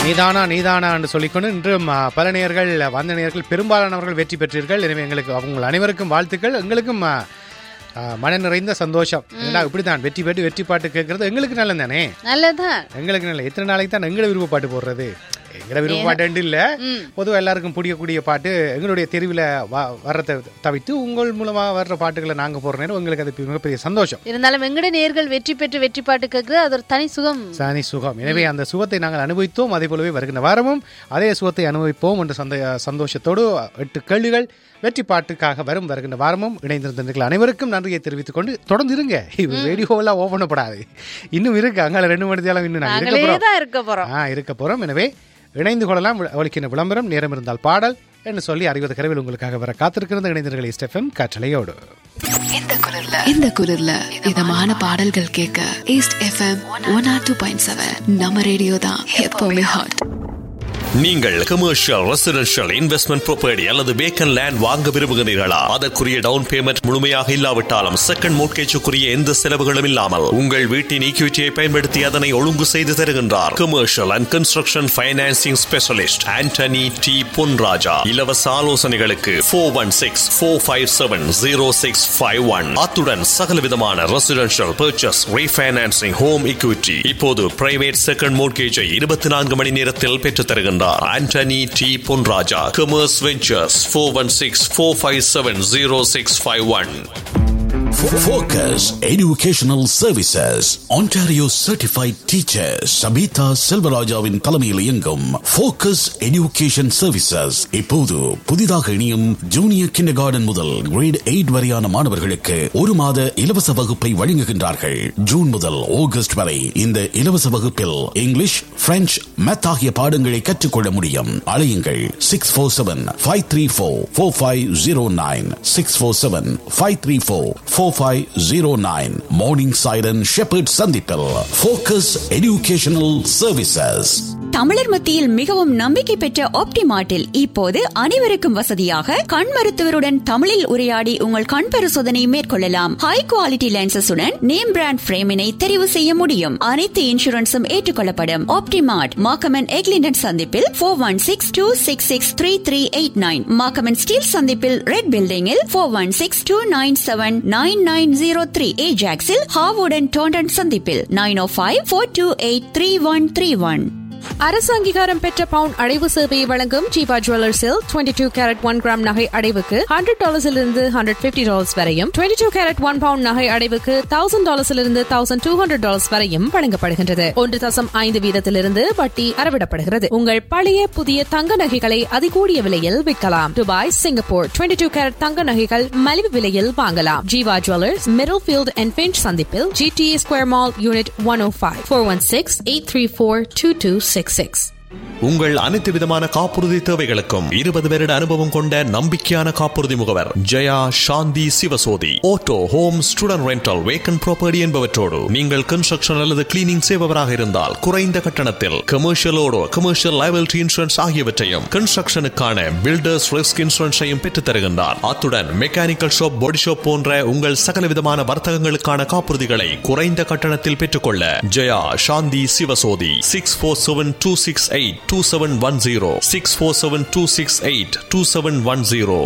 நீதானா நீதானா என்று சொல்லிக்கொண்டு இன்றும் ஆ, பல நேர்கள் வந்த நேர்கள் பெரும்பாலானவர்கள் வெற்றி பெற்றீர்கள் எனவே எங்களுக்கு உங்கள் அனைவருக்கும் வாழ்த்துக்கள் எங்களுக்கும் ஆ, ஆ, மன நிறைந்த சந்தோஷம் ஏன்னா இப்படிதான் வெற்றி பெற்று வெற்றி பாட்டு கேட்கறது எங்களுக்கு நல்லது தானே நல்லதான் எங்களுக்கு நல்ல எத்தனை நாளைக்கு தான் எங்களை விருப்ப பாட்டு போடுறது எங்களை விருப்ப பாட்டு இல்ல பொதுவாக எல்லாருக்கும் பிடிக்கக்கூடிய பாட்டு எங்களுடைய தெருவில் வர்றதை தவிர்த்து உங்கள் மூலமா வர்ற பாட்டுகளை நாங்க போடுற நேரம் உங்களுக்கு அது மிகப்பெரிய சந்தோஷம் இருந்தாலும் வெங்கட நேர்கள் வெற்றி பெற்று வெற்றி பாட்டு கேட்கறது அது ஒரு தனி சுகம் சாணி சுகம் எனவே அந்த சுகத்தை நாங்கள் அனுபவித்தோம் அதே போலவே வருகின்ற வாரமும் அதே சுகத்தை அனுபவிப்போம் என்ற சந்த சந்தோஷத்தோடு எட்டு கேள்விகள் வெற்றி பாட்டுக்காக வரும் வருகின்ற வாரமும் இணைந்திருந்தீர்கள் அனைவருக்கும் நன்றியை தெரிவித்துக் கொண்டு தொடர்ந்து இருங்க இது ரேடியோவெல்லாம் ஓபன் பண்ணப்படாது இன்னும் இருக்கு அங்கால ரெண்டு மணி தேலம் இன்னும் நாங்கள் இருக்க நாங்களே போறோம் தான் இருக்க போறோம் ஆ இருக்க போறோம் எனவே இணைந்து கொள்ளலாம் ஒழிக்கின்ற விளம்பரம் நேரம் இருந்தால் பாடல் என்று சொல்லி அறிவது கரவில் உங்களுக்காக வர காத்திருக்கிறது இணைந்தீர்கள் ஸ்டெஃபம் காற்றலையோடு இந்த குரல்ல இதமான பாடல்கள் கேட்க East FM one or two point seven நம்ம ரேடியோ தான் எப்பவுமே ஹாட் நீங்கள் கமர்ஷியல் ரெசிடென்ஷியல் இன்வெஸ்ட்மெண்ட் ப்ராப்பர்ட்டி அல்லது வேக்கன் லேண்ட் வாங்க விரும்புகிறீர்களா அதற்குரிய டவுன் பேமெண்ட் முழுமையாக இல்லாவிட்டாலும் செகண்ட் மோட்கேஜுக்குரிய எந்த செலவுகளும் இல்லாமல் உங்கள் வீட்டின் ஈக்விட்டியை பயன்படுத்தி அதனை ஒழுங்கு செய்து தருகின்றார் commercial and construction financing specialist Antony T Ponraja இலவச ஆலோசனைகளுக்கு four one six four five seven zero six five one அத்துடன் சகல விதமான residential purchase refinancing home equity இப்போது பிரைவேட் செகண்ட் மோட்கேஜை இருபத்தி நான்கு மணி நேரத்தில் பெற்றுத் தருகின்றார் Antony T Ponraja commerce ventures four one six four five seven zero six five one Focus Educational Services Ontario Certified Teacher Sabita செல்வராஜாவின் தலைமையில் இயங்கும் Focus Education Services இப்போது புதிதாக இணையும் ஜூனியர் கிண்டர் கார்டன் முதல் கிரேட் எயிட் வரையான மாணவர்களுக்கு ஒரு மாத இலவச வகுப்பை வழங்குகின்றார்கள் ஜூன் முதல் ஆகஸ்ட் வரை இந்த இலவச வகுப்பில் இங்கிலீஷ் பிரெஞ்சு மேத் ஆகிய பாடங்களை கற்றுக்கொள்ள முடியும் அழையுங்கள் six four seven five three four four five zero nine six four seven five three four four five zero nine Morningside Sheppard சந்திப்பில் ஃபோக்கஸ் எஜுகேஷனல் சர்வீசஸ் தமிழர் மத்தியில் மிகவும் நம்பிக்கை பெற்ற ஆப்டிமார்ட்டில் இப்போது அனைவருக்கும் வசதியாக கண் மருத்துவருடன் தமிழில் உரையாடி உங்கள் கண் பரிசோதனை மேற்கொள்ளலாம் ஹை குவாலிட்டி லென்சஸுடன் நேம் பிராண்ட் பிரேமினை தெரிவு செய்ய முடியும் அனைத்து இன்சூரன்ஸும் ஏற்றுக்கொள்ளப்படும் ஆப்டிமார்ட் மாக்கமன் எக்லிண்டன் சந்திப்பில் four one six two six six three three eight nine Markham Steel சந்திப்பில் ரெட் பில்டிங்கில் four one six two nine seven nine nine zero three ஏஜாக்ஸில் ஹாவுடன் டோண்டன் சந்திப்பில் nine O five four two eight three one three one அரசு அங்கீகாரம் பெற்ற பவுன் அடைவு சேவையை வழங்கும் ஜீவா ஜுவல்லர்ஸில் twenty two carat one gram நகை அடைவுக்கு ஹண்ட்ரட் டாலர்ஸிலிருந்து ஹண்ட்ரட் பிப்டி டாலர்ஸ் வரையும் twenty two carat one pound நகை அடைவுக்கு தௌசண்ட் டாலர்ஸிலிருந்து தௌசண்ட் டூ ஹண்ட்ரட் டாலர்ஸ் வரையும் வழங்கப்படுகின்றது ஒன்று தசம் ஐந்து வீதத்திலிருந்து வட்டி அறவிடப்படுகிறது உங்கள் பழைய புதிய தங்க நகைகளை அதிகூடிய விலையில் விற்கலாம் Dubai Singapore twenty two carat தங்க நகைகள் மலிவு விலையில் வாங்கலாம் Jeeva jewellers Middlefield and Finch சந்திப்பில் GTA square mall unit one O five four one six eight three four two two six six உங்கள் அனைத்து விதமான காப்புறுதி தேவைகளுக்கும் இருபது வருட அனுபவம் கொண்ட நம்பிக்கையான காப்புறுதி முகவர் Jaya Shanthi Sivasothy auto home student rental vacant property என்பவற்றோடு நீங்கள் கன்ஸ்ட்ரக்ஷன் அல்லது கிளீனிங் செய்பவராக இருந்தால் குறைந்த கட்டணத்தில் கமர்ஷியலோடு கமர்ஷியல் லைபிலிட்டி இன்சூரன்ஸ் ஆகியவற்றையும் கன்ஸ்ட்ரக்ஷனுக்கான பில்டர்ஸ் ரிஸ்க் இன்சூரன்ஸையும் பெற்றுத் தருகின்றார் அத்துடன் மெக்கானிக்கல் ஷாப் பாடி ஷாப் போன்ற உங்கள் சகல விதமான வர்த்தகங்களுக்கான காப்புறுதிகளை குறைந்த கட்டணத்தில் பெற்றுக்கொள்ள Jaya Shanthi Sivasothy six four seven two six eight two seven one zero six four seven two six eight two seven one zero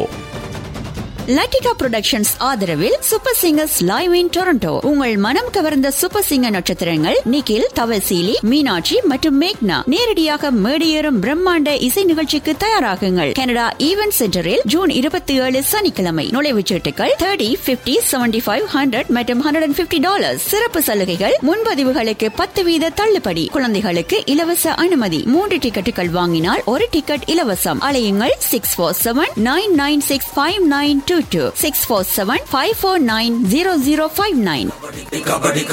Latika productions ஆதரவில் super singers live in Toronto உங்கள் மனம் கவர்ந்த சூப்பர் சிங்கர் நட்சத்திரங்கள் நிகில் தவசீலி மீனாட்சி மற்றும் மேக்னா நேரடியாக மேடியேறும் பிரம்மாண்ட இசை நிகழ்ச்சிக்கு தயாராகுங்கள் கனடா ஈவென்ட் சென்டரில் ஜூன் இருபத்தி ஏழு சனிக்கிழமை நுழைவுச் சீட்டுகள் thirty fifty seventy five hundred மற்றும் ஹண்ட்ரட் அண்ட் பிப்டி டாலர் சிறப்பு சலுகைகள் முன்பதிவுகளுக்கு பத்து வீத தள்ளுபடி குழந்தைகளுக்கு இலவச அனுமதி மூன்று டிக்கெட்டுகள் வாங்கினால் ஒரு டிக்கெட் இலவசம் அலையுங்கள் six four seven nine nine six five nine two two six four seven five four nine zero zero five nine